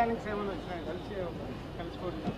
Understandings ఏమైనా వచ్చినాయి కలిసి కలిసిపోతుంది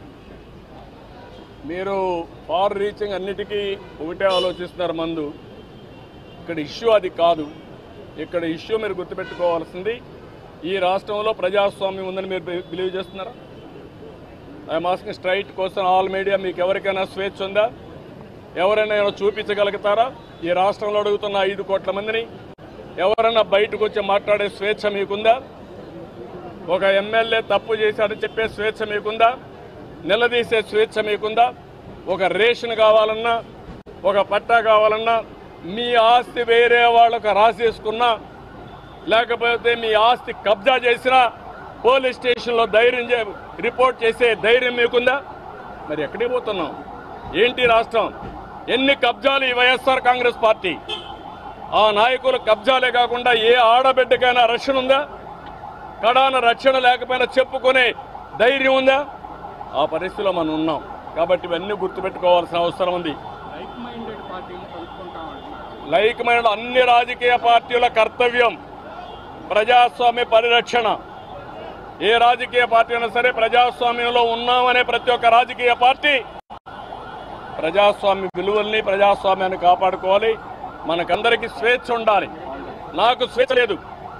మీరు ఫార్ రీచింగ్ అన్నిటికీ ఒకటే ఆలోచిస్తున్నారు మందు ఇక్కడ ఇష్యూ అది కాదు ఇక్కడ ఇష్యూ మీరు గుర్తుపెట్టుకోవాల్సింది ఈ రాష్ట్రంలో ప్రజాస్వామ్యం ఉందని మీరు బి- బిలీవ్ చేస్తున్నారా I'm asking straight question all media మీకు ఎవరికైనా స్వేచ్ఛ ఉందా ఎవరైనా ఏమైనా చూపించగలుగుతారా ఈ రాష్ట్రంలో అడుగుతున్న ఐదు కోట్ల మందిని ఎవరైనా బయటకు వచ్చి మాట్లాడే స్వేచ్ఛ మీకుందా ఒక ఎమ్మెల్యే తప్పు చేశాడని చెప్పే స్వేచ్ఛ మీకుందా నిలదీసే స్వేచ్ఛ మీకుందా ఒక రేషన్ కావాలన్నా ఒక పట్టా కావాలన్నా మీ ఆస్తి వేరే వాళ్ళకు రాసేసుకున్నా లేకపోతే మీ ఆస్తి కబ్జా చేసినా పోలీస్ స్టేషన్లో ధైర్యం చే రిపోర్ట్ చేసే ధైర్యం మీకుందా మరి ఎక్కడికి పోతున్నాం ఏంటి రాష్ట్రం ఎన్ని కబ్జాలు ఈ వైఎస్ఆర్ కాంగ్రెస్ పార్టీ ఆ నాయకుల కబ్జాలే కాకుండా ఏ ఆడబిడ్డకైనా రక్షణ ఉందా కడాన రక్షణ లేకపోయినా చెప్పుకునే ధైర్యం ఉందా ఆ పరిస్థితిలో మనం ఉన్నాం కాబట్టి ఇవన్నీ గుర్తుపెట్టుకోవాల్సిన అవసరం ఉంది లైక్ మైండెడ్ పార్టీని కలుపుకుంటామండి లైకమైన అన్ని రాజకీయ పార్టీల కర్తవ్యం ప్రజాస్వామ్య పరిరక్షణ ఏ రాజకీయ పార్టీ అయినా సరే ప్రజాస్వామ్యంలో ఉన్నామనే ప్రతి ఒక్క రాజకీయ పార్టీ ప్రజాస్వామ్య విలువల్ని ప్రజాస్వామ్యాన్ని కాపాడుకోవాలి మనకందరికీ స్వేచ్ఛ ఉండాలి నాకు స్వేచ్ఛ లేదు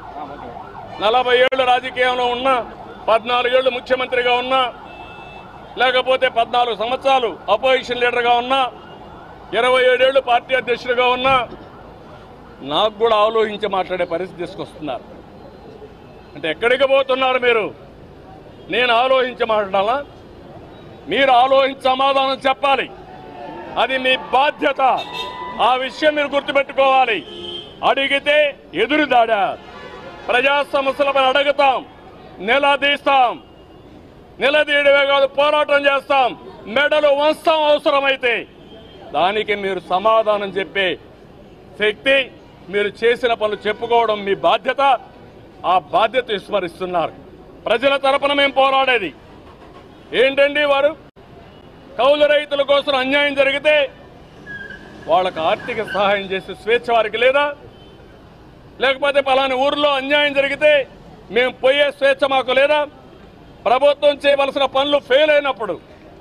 నలభై ఏళ్ళు రాజకీయంలో ఉన్నా పద్నాలుగేళ్లు ముఖ్యమంత్రిగా ఉన్నా లేకపోతే పద్నాలుగు సంవత్సరాలు అపోజిషన్ లీడర్గా ఉన్నా ఇరవై ఏడేళ్లు పార్టీ అధ్యక్షుడిగా ఉన్నా నాకు కూడా ఆలోచించి మాట్లాడే పరిస్థితి తీసుకొస్తున్నారు అంటే ఎక్కడికి పోతున్నారు మీరు నేను ఆలోచించి మాట్లాడాలా మీరు ఆలోచించి సమాధానం చెప్పాలి అది మీ బాధ్యత ఆ విషయం మీరు గుర్తుపెట్టుకోవాలి అడిగితే ఎదురుదాడా ప్రజా సమస్యలపై అడుగుతాం నిలదీస్తాం నిలదీయడమే కాదు పోరాటం చేస్తాం మెడలు వంస్తాం అవసరమైతే దానికి మీరు సమాధానం చెప్పే శక్తి మీరు చేసిన పనులు చెప్పుకోవడం మీ బాధ్యత ఆ బాధ్యత విస్మరిస్తున్నారు ప్రజల తరపున మేము పోరాడేది ఏంటండి వారు కౌలు రైతుల కోసం అన్యాయం జరిగితే వాళ్ళకు ఆర్థిక సహాయం చేసే స్వేచ్ఛ వారికి లేదా లేకపోతే పలాని ఊర్లో అన్యాయం జరిగితే మేము పోయే స్వేచ్ఛ మాకు లేదా ప్రభుత్వం చేయవలసిన పనులు ఫెయిల్ అయినప్పుడు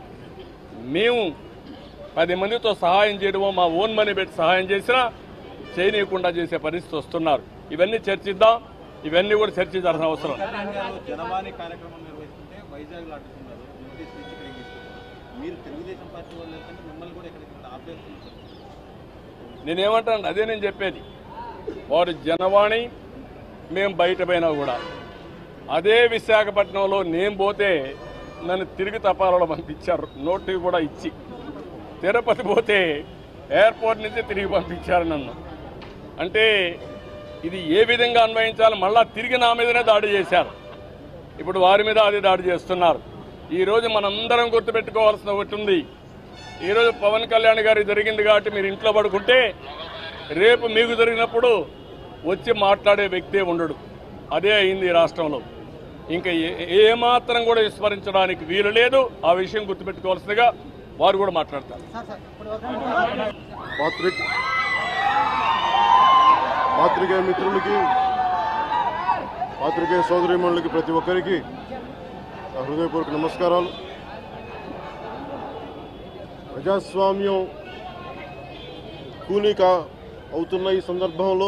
మేము పది మందితో సహాయం చేయడమో మా ఓన్ మనీ పెట్టి సహాయం చేసినా చేయనీయకుండా చేసే పరిస్థితి వస్తున్నారు ఇవన్నీ చర్చిద్దాం ఇవన్నీ కూడా చర్చించాల్సిన అవసరం కళ్యాణ్ గారు జనవాణి కార్యక్రమం నిర్వహిస్తుంటే వైజాగ్ లో అడ్డుకున్నారు నోటీస్ ఇచ్చి ఇక్కడికి తీసుకొచ్చారు. మీరు తెలుగుదేశం పార్టీ వాళ్ళు వెళ్తుంటే మిమ్మల్ని కూడా ఇక్కడికి ఆపేస్తున్నారు నేనేమంటాను అదే నేను చెప్పేది వారు జనవాణి మేము బయట పోయినా కూడా అదే విశాఖపట్నంలో నేను పోతే నన్ను తిరిగి తపాలలో పంపించారు నోటు కూడా ఇచ్చి తిరుపతి పోతే ఎయిర్పోర్ట్ నుంచి తిరిగి పంపించారు నన్ను అంటే ఇది ఏ విధంగా అన్వయించాలి మళ్ళా తిరిగి నా మీదనే దాడి చేశారు ఇప్పుడు వారి మీద అది దాడి చేస్తున్నారు ఈరోజు మనందరం గుర్తుపెట్టుకోవాల్సిన ఒకటి ఉంది ఈరోజు పవన్ కళ్యాణ్ గారికి జరిగింది కాబట్టి మీరు ఇంట్లో పడుకుంటే రేపు మీకు జరిగినప్పుడు వచ్చి మాట్లాడే వ్యక్తే ఉండడు అదే అయింది ఈ రాష్ట్రంలో ఇంకా ఏ- ఏమాత్రం కూడా విస్మరించడానికి వీలు లేదు ఆ విషయం గుర్తుపెట్టుకోవాల్సిందిగా వారు కూడా మాట్లాడతారు పాత్రిక పాత్రికేయ మిత్రులకి పాత్రికేయ సోదరిమణులకి ప్రతి ఒక్కరికి నా హృదయపూర్వక నమస్కారాలు ప్రజాస్వామ్యం కూనిక అవుతున్న ఈ సందర్భంలో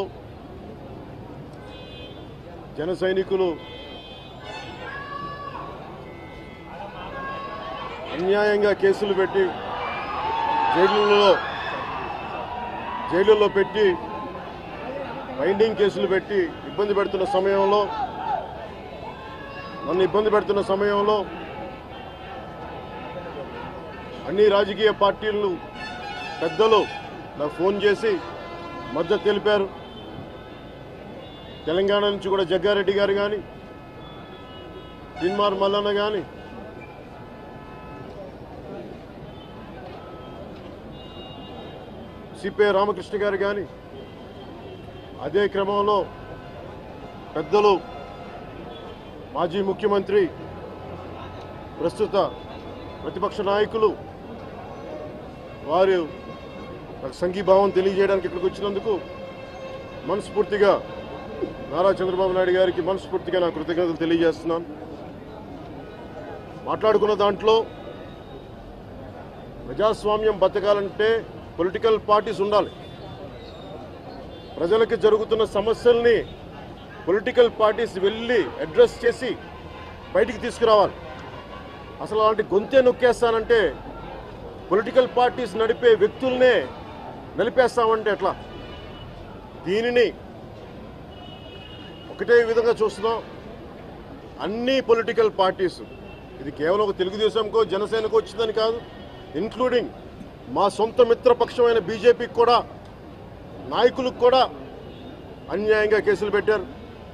జన సైనికులు అన్యాయంగా కేసులు పెట్టి జైళ్ళలో జైలులో పెట్టి బైండింగ్ కేసులు పెట్టి ఇబ్బంది పెడుతున్న సమయంలో నన్ను ఇబ్బంది పెడుతున్న సమయంలో అన్ని రాజకీయ పార్టీలు పెద్దలు నాకు ఫోన్ చేసి మద్దతు తెలిపారు తెలంగాణ నుంచి కూడా జగ్గారెడ్డి గారు కానీ తిన్మార్ మల్లన్న కానీ సిపిఐ రామకృష్ణ గారు కానీ అదే క్రమంలో పెద్దలు మాజీ ముఖ్యమంత్రి ప్రస్తుత ప్రతిపక్ష నాయకులు వారు నాకు సంఘీభావం తెలియజేయడానికి ఇక్కడికి వచ్చినందుకు మనస్ఫూర్తిగా నారా చంద్రబాబు నాయుడు గారికి మనస్ఫూర్తిగా నా కృతజ్ఞతలు తెలియజేస్తున్నాను మాట్లాడుకున్న దాంట్లో ప్రజాస్వామ్యం బతకాలంటే పొలిటికల్ పార్టీస్ ఉండాలి ప్రజలకు జరుగుతున్న సమస్యల్ని పొలిటికల్ పార్టీస్ వెళ్ళి అడ్రస్ చేసి బయటికి తీసుకురావాలి అసలు అలాంటి గొంతే నొక్కేస్తానంటే పొలిటికల్ పార్టీస్ నడిపే వ్యక్తుల్నే నలిపేస్తామంటే ఎట్లా దీనిని ఒకటే విధంగా చూస్తున్నాం అన్ని పొలిటికల్ పార్టీస్ ఇది కేవలం ఒక తెలుగుదేశంకో జనసేనకో వచ్చిందని కాదు ఇంక్లూడింగ్ మా సొంత మిత్రపక్షమైన బీజేపీకి కూడా నాయకులకు కూడా అన్యాయంగా కేసులు పెట్టారు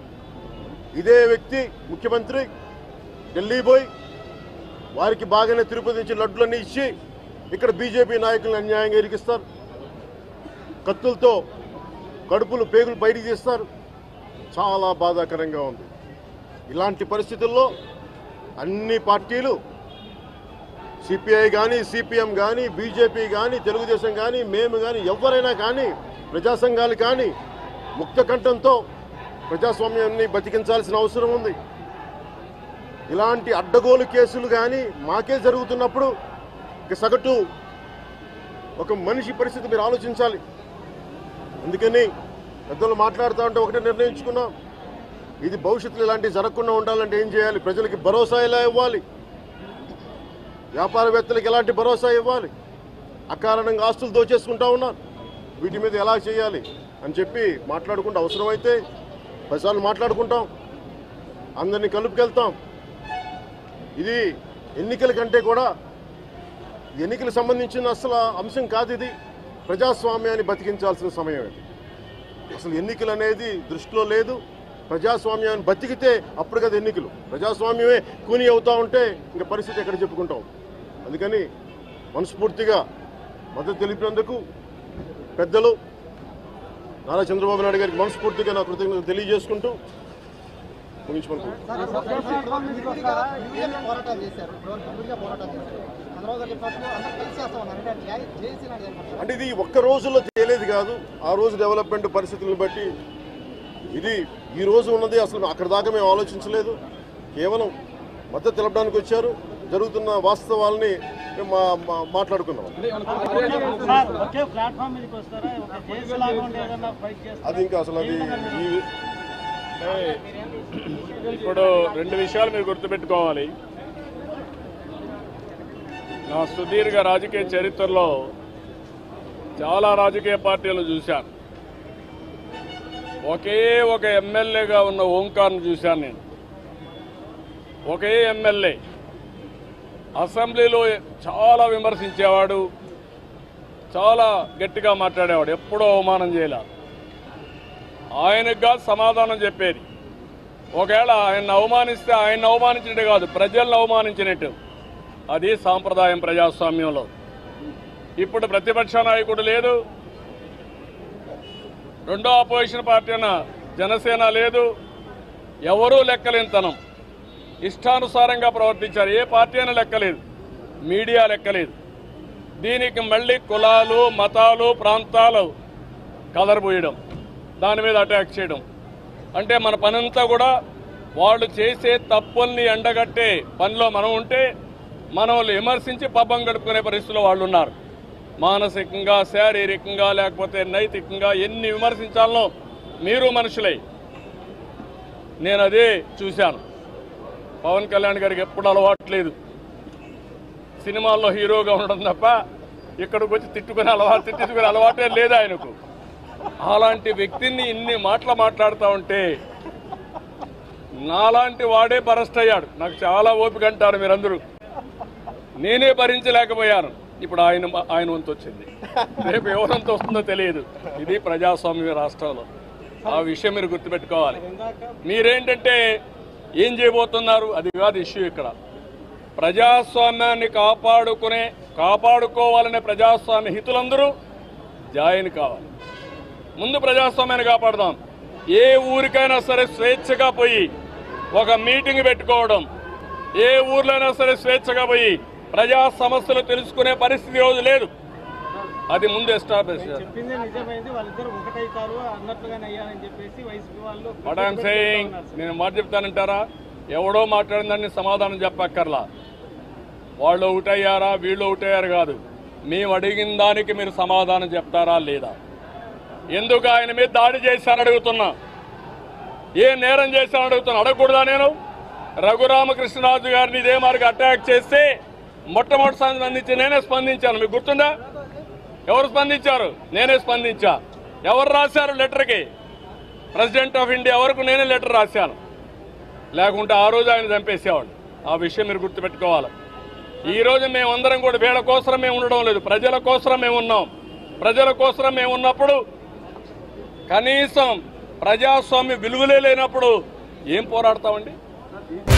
ఇదే వ్యక్తి ముఖ్యమంత్రి ఢిల్లీ పోయి వారికి బాగానే తిరుపతి నుంచి లడ్డులన్నీ ఇచ్చి ఇక్కడ బీజేపీ నాయకులను అన్యాయంగా ఇరికిస్తారు కత్తులతో కడుపులు పేగులు బయటికి తీస్తారు చాలా బాధాకరంగా ఉంది ఇలాంటి పరిస్థితుల్లో అన్ని పార్టీలు సిపిఐ కానీ సిపిఎం కానీ బీజేపీ కానీ తెలుగుదేశం కానీ మేము కానీ ఎవరైనా కానీ ప్రజా సంఘాలు కానీ ముక్త కంఠంతో ప్రజాస్వామ్యాన్ని బతికించాల్సిన అవసరం ఉంది ఇలాంటి అడ్డగోలు కేసులు కానీ మాకే జరుగుతున్నప్పుడు ఇక సగటు ఒక మనిషి పరిస్థితి మీరు ఆలోచించాలి అందుకని పెద్దలు మాట్లాడుతూ ఉంటే ఒకటే నిర్ణయించుకున్నాం ఇది భవిష్యత్తులో ఇలాంటివి జరగకుండా ఉండాలంటే ఏం చేయాలి ప్రజలకి భరోసా ఎలా ఇవ్వాలి వ్యాపారవేత్తలకు ఎలాంటి భరోసా ఇవ్వాలి అకారణంగా ఆస్తులు దోచేసుకుంటా ఉన్నారు వీటి మీద ఎలా చేయాలి అని చెప్పి మాట్లాడుకుంటూ అవసరమైతే పదిసార్లు మాట్లాడుకుంటాం అందరినీ కలుపుకెళ్తాం ఇది ఎన్నికల కంటే కూడా ఇది ఎన్నికలకు సంబంధించిన అసలు అంశం కాదు ఇది ప్రజాస్వామ్యాన్ని బతికించాల్సిన సమయం ఇది అసలు ఎన్నికలు అనేది దృష్టిలో లేదు ప్రజాస్వామ్యాన్ని బతికితే అప్పుడు కదా ఎన్నికలు ప్రజాస్వామ్యమే కూని అవుతా ఉంటే ఇంకా పరిస్థితి ఎక్కడ చెప్పుకుంటాం అందుకని మనస్ఫూర్తిగా మద్దతు తెలిపినందుకు పెద్దలు నారా చంద్రబాబు నాయుడు గారికి మనస్ఫూర్తిగా నా కృతజ్ఞతలు తెలియజేసుకుంటూ ముగించుకుంటున్నాను పోరాటాలు చేశారు ఊరికే పోరాటాలు చేశారు చంద్రబాబు గారు చెప్పినట్లు అందరూ కలిసి చేస్తా ఉన్నారు అంటే జై- జేసీ నాడు ఏమంటారు? అంటే ఇది ఒక్క రోజులో తేలేది కాదు ఆ రోజు డెవలప్మెంట్ పరిస్థితులను బట్టి ఇది ఈ రోజు ఉన్నది అసలు అక్కడ దాకా మేము ఆలోచించలేదు కేవలం మద్దతు తెలపడానికి వచ్చారు జరుగుతున్న వాస్తవాల్ని మేము మా- మా- మాట్లాడుకున్నాం సార్ ఒకే ప్లాట్ఫామ్ మీదకి వస్తారా ఒక కేసు లాగా ఉండి ఏదన్నా ఫైట్ చేస్తారా అది ఇంకా అసలు అది ఈ ఇప్పుడు రెండు విషయాలు మీరు గుర్తుపెట్టుకోవాలి నా సుదీర్ఘ రాజకీయ చరిత్రలో చాలా రాజకీయ పార్టీలను చూశాను ఒకే ఒక ఎమ్మెల్యేగా ఉన్న ఓంకార్ను చూశాను నేను ఒకే ఎమ్మెల్యే అసెంబ్లీలో చాలా విమర్శించేవాడు చాలా గట్టిగా మాట్లాడేవాడు ఎప్పుడూ అవమానం చేయలే ఆయనకు కాదు సమాధానం చెప్పేది ఒకవేళ ఆయన అవమానిస్తే ఆయన అవమానించినట్టు కాదు ప్రజలను అవమానించినట్టు అది సాంప్రదాయం ప్రజాస్వామ్యంలో ఇప్పుడు ప్రతిపక్ష నాయకుడు లేదు రెండో అపోజిషన్ పార్టీ అయిన జనసేన లేదు ఎవరూ లెక్కలేనితనం ఇష్టానుసారంగా ప్రవర్తించారు ఏ పార్టీ అయినా లెక్కలేదు మీడియా లెక్కలేదు దీనికి మళ్ళీ కులాలు మతాలు ప్రాంతాలు కదరబోయడం దాని మీద అటాక్ చేయడం అంటే మన పనంతా కూడా వాళ్ళు చేసే తప్పుల్ని ఎండగట్టే పనిలో మనం ఉంటే మనల్ని విమర్శించి పబ్బం గడుపుకునే పరిస్థితిలో వాళ్ళు ఉన్నారు మానసికంగా శారీరకంగా లేకపోతే నైతికంగా ఎన్ని విమర్శించాలనో మీరు మనుషులై నేను అదే చూశాను పవన్ కళ్యాణ్ గారికి ఎప్పుడు అలవాటు లేదు సినిమాల్లో హీరోగా ఉండడం తప్ప ఇక్కడికి వచ్చి తిట్టుకునే అలవాటు తిట్టుకునే అలవాటే లేదు ఆయనకు అలాంటి వ్యక్తిని ఇన్ని మాటలు మాట్లాడుతూ ఉంటే నాలాంటి వాడే బరస్ట్ అయ్యాడు నాకు చాలా ఓపిక అంటారు మీరందరూ నేనే భరించలేకపోయాను ఇప్పుడు ఆయన ఆయన వంతు వచ్చింది రేపు ఎవరంత వస్తుందో తెలియదు ఇది ప్రజాస్వామ్య రాష్ట్రంలో ఆ విషయం మీరు గుర్తుపెట్టుకోవాలి మీరేంటంటే ఏం చేయబోతున్నారు అది కాదు ఇష్యూ ఇక్కడ ప్రజాస్వామ్యాన్ని కాపాడుకునే కాపాడుకోవాలనే ప్రజాస్వామ్య హితులందరూ జాయిన్ కావాలి ముందు ప్రజాస్వామ్యాన్ని కాపాడదాం ఏ ఊరికైనా సరే స్వేచ్ఛగా పోయి ఒక మీటింగ్ పెట్టుకోవడం ఏ ఊర్లైనా సరే స్వేచ్ఛగా పోయి ప్రజా సమస్యలు తెలుసుకునే పరిస్థితి ఈ రోజు లేదు అది ముందు ఎస్టాబ్లిష్ చేయాలి చెప్పిందే నిజమైంది వాళ్ళిద్దరు ఒకటైతారు అన్నట్లుగానే అయ్యారని చెప్పేసి వైసీపీ వాళ్ళు వాట్ ఐఎమ్ సేయింగ్ నేను మాట చెప్తానంటారా ఎవడో మాట్లాడిందని సమాధానం చెప్పక్కర్లా వాళ్ళు ఒకటయ్యారా వీళ్ళు ఒకటయ్యారు కాదు మేము అడిగిన దానికి మీరు సమాధానం చెప్తారా లేదా ఎందుకు ఆయన మీద దాడి చేశారని అడుగుతున్నా ఏ నేరం చేశారని అడుగుతున్నా అడగకూడదా నేను రఘురామకృష్ణరాజు గారిని ఇదే మార్గం అటాక్ చేస్తే మొట్టమొదటిసారి స్పందించి నేనే స్పందించాను మీకు గుర్తుందా ఎవరు స్పందించారు నేనే స్పందించా ఎవరు రాశారు లెటర్కి ప్రెసిడెంట్ ఆఫ్ ఇండియా వరకు నేనే లెటర్ రాశాను లేకుంటే ఆ రోజు ఆయన చంపేసేవాడు ఆ విషయం మీరు గుర్తుపెట్టుకోవాలి ఈ రోజు మేమందరం కూడా వీళ్ళ కోసం మేము ఉండడం లేదు ప్రజల కోసం మేము ఉన్నాం ప్రజల కోసం మేము ఉన్నప్పుడు కనీసం ప్రజాస్వామ్య విలువలే లేనప్పుడు ఏం పోరాడతామండి